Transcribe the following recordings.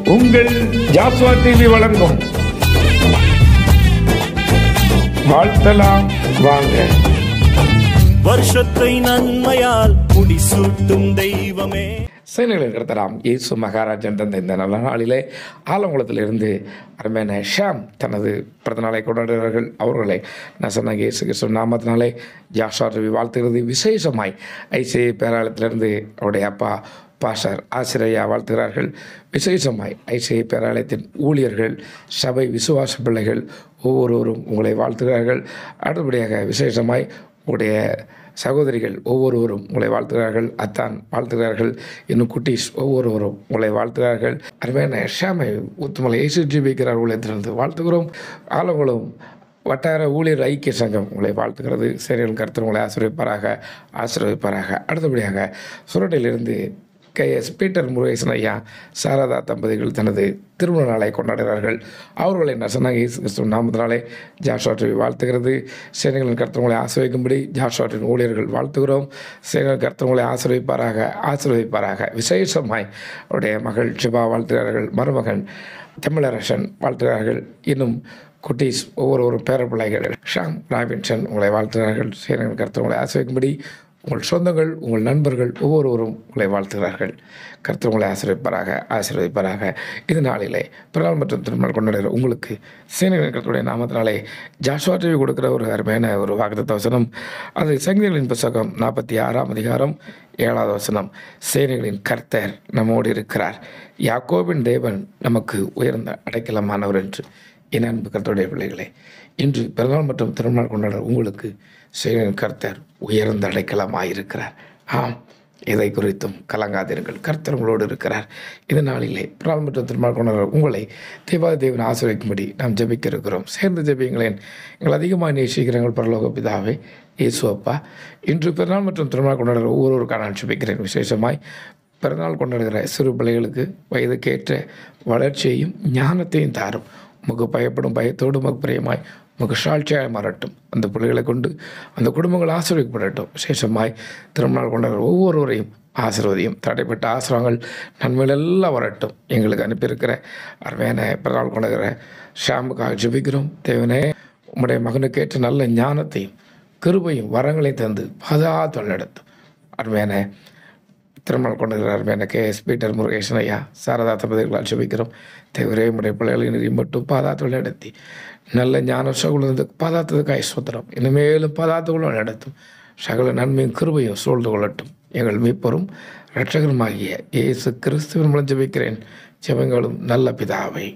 உங்கள் ஜாஸ்வா டிவி வழங்கும் வாழ்த்தலாம் வாங்க வருஷத்தை நன்மையால் முடிசூட்டும் தெய்வமே சேனைகளில் கருத்தலாம் இயேசு மகாராஜன் தந்த இந்த நல்ல நாளிலே ஆலங்குளத்திலிருந்து அருமையான ஷாம் தனது பிறந்த நாளை கொண்டாடுகிறார்கள் அவர்களை நசனாக இயேசு கிறிஸ்து நாமத்தினாலே ஜாஷா ரவி வாழ்த்துகிறது விசேஷமாய் ஐசிஐ பேராலயத்திலிருந்து அவருடைய அப்பா பாஸ்டர் ஆசிரியா வாழ்த்துகிறார்கள் விசேஷமாய் ஐசிஐ பேராலயத்தின் ஊழியர்கள் சபை விசுவாச பிள்ளைகள் ஒவ்வொருவரும் உங்களை வாழ்த்துகிறார்கள் அடுத்தபடியாக விசேஷமாய் உங்களுடைய சகோதரிகள் ஒவ்வொருவரும் உங்களை வாழ்த்துகிறார்கள் அத்தான் வாழ்த்துகிறார்கள் இன்னும் குட்டீஸ் ஒவ்வொருவரும் உங்களை வாழ்த்துகிறார்கள் அருமையான ஷாமை ஊத்துமலை ஏசு ஜிபிக்கிறார் ஊழியத்திலிருந்து வாழ்த்துகிறோம் ஆலங்குளம் வட்டார ஊழியர் ஐக்கிய சங்கம் உங்களை வாழ்த்துகிறது சேரியல் கருத்து உங்களை ஆசிரியப்பாராக ஆசீர்வதிப்பாராக அடுத்தபடியாக சுரட்டையிலிருந்து கே எஸ் பீட்டர் முருகேசன் ஐயா சாரதா தம்பதிகள் தனது திருமண நாளை கொண்டாடுகிறார்கள் அவர்களை நசனாக இயேசு கிறிஸ்துவ நாமத்தினாலே ஜாஷாற்றி வாழ்த்துகிறது சேனைகளின் கருத்தவங்களை ஆசிர்வதிக்கும்படி ஜாஷாற்றின் ஊழியர்கள் வாழ்த்துகிறோம் சேனைகள் கருத்தவங்களை ஆசிர்வதிப்பாராக ஆசிர்வதிப்பாராக விசேஷமாய் அவருடைய மகள் சிபா வாழ்த்துகிறார்கள் மருமகன் தமிழரசன் வாழ்த்துகிறார்கள் இன்னும் குட்டீஸ் ஒவ்வொருவரும் பேரப்பிள்ளைகள் ஷாம் ராபின்சன் உங்களை வாழ்த்துகிறார்கள் சேனைகள் கருத்தவங்களை ஆசிர்வதிக்கும்படி உங்கள் சொந்தங்கள் உங்கள் நண்பர்கள் ஒவ்வொருவரும் உங்களை வாழ்த்துகிறார்கள் கர்த்தர் உங்களை ஆசீர்வதிப்பாராக ஆசீர்வதிப்பாராக இந்த நாளிலே பிறநாள் மற்றும் திருமணம் கொண்டாடுகிற உங்களுக்கு சேனைகளின் கர்த்தருடைய நாமத்தினாலே ஜாஷுவா டிவி கொடுக்குற ஒரு அருமையான ஒரு வாக்குத்த வசனம் அது சங்கீதங்களின் புத்தகம் நாற்பத்தி ஆறாம் அதிகாரம் ஏழாவது வசனம் சேனைகளின் கர்த்தர் நம்மோடு இருக்கிறார் யாக்கோபின் தேவன் நமக்கு உயர்ந்த அடைக்கலமானவர் என்று என் அன்பு கர்த்தருடைய பிள்ளைகளே இன்று பிறநாள் மற்றும் திருமணம் கொண்டாட உங்களுக்கு சேனையின் கர்த்தர் உயர்ந்த அடைக்கலமாயிருக்கிறார் ஆம் எதை குறித்தும் கலங்காதீர்கள் கர்த்தர் உங்களோடு இருக்கிறார் இந்த நாளிலே பிறநாள் மற்றும் திருமணம் கொண்டாட உங்களை தேவாதி தேவன் ஆசிரியக்கும்படி நாம் ஜெபிக்க இருக்கிறோம் சேர்ந்து ஜெபிங்களேன் எங்கள் அதிகமாக நேசிக்கிறங்கள் பரலோக பிதாவே இயேசு அப்பா இன்று பிறநாள் மற்றும் திருமணம் கொண்டாடுற ஒவ்வொருவருக்கான நான் ஜெபிக்கிறேன் விசேஷமாய் பிறநாள் கொண்டாடுகிற சிறு பிள்ளைகளுக்கு வயதுக்கேற்ற வளர்ச்சியையும் ஞானத்தையும் தாரும் உமக்கு பயப்படும் பயத்தோடு உமக்கு பிரியமாய் உமக்கு சாட்சியாக மாறட்டும் அந்த பிள்ளைகளை கொண்டு அந்த குடும்பங்கள் ஆசீர்வதிக்கப்படட்டும் விசேஷமாய் திருமணம் கொண்டாடுற ஒவ்வொருவரையும் ஆசீர்வதியும் தடைப்பட்ட ஆசிரமங்கள் நன்மைகள் எல்லாம் வரட்டும் எங்களுக்கு அனுப்பியிருக்கிற அருமையான பிறநாள் கொண்டாடுகிற ஷாமுக்காக ஜெபிக்கிறோம் தேவனே உம்முடைய மகனுக்கேற்ற நல்ல ஞானத்தையும் கிருபையும் வரங்களையும் தந்து பாதாத்தொல் நடத்தும் அருமையான திருமணம் கொண்டிருக்கிற அருமையான கே எஸ் பீட்டர் முருகேசன் ஐயா சாரதா தம்பதிகளால் ஜெபிக்கிறோம் தேவரே உடைய பிள்ளைகளை நெறி மட்டும் பாதாத்தொல் நடத்தி நல்ல ஞான சகுலந்து பாதாத்ததுக்கு ஐஸ்வத்திரம் இனிமேலும் பாதாத்துக்குள்ள நடத்தும் சகல நன்மையும் கிருபையும் சூழ்ந்து கொள்ளட்டும் எங்கள் மீட்பரும் இரட்சகருமாகிய இயேசு கிறிஸ்துவின் மூலம் ஜெபிக்கிறேன் ஜெபங்களும் நல்ல பிதாவை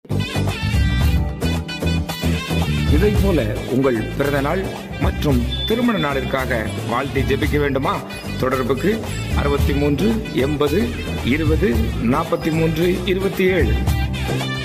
இதை போல உங்கள் பிறந்த நாள் மற்றும் திருமண நாளிற்காக வாழ்த்தி ஜெபிக்க வேண்டுமா தொடர்புக்கு அறுபத்தி மூன்று எண்பது இருபது நாற்பத்தி மூன்று இருபத்தி ஏழு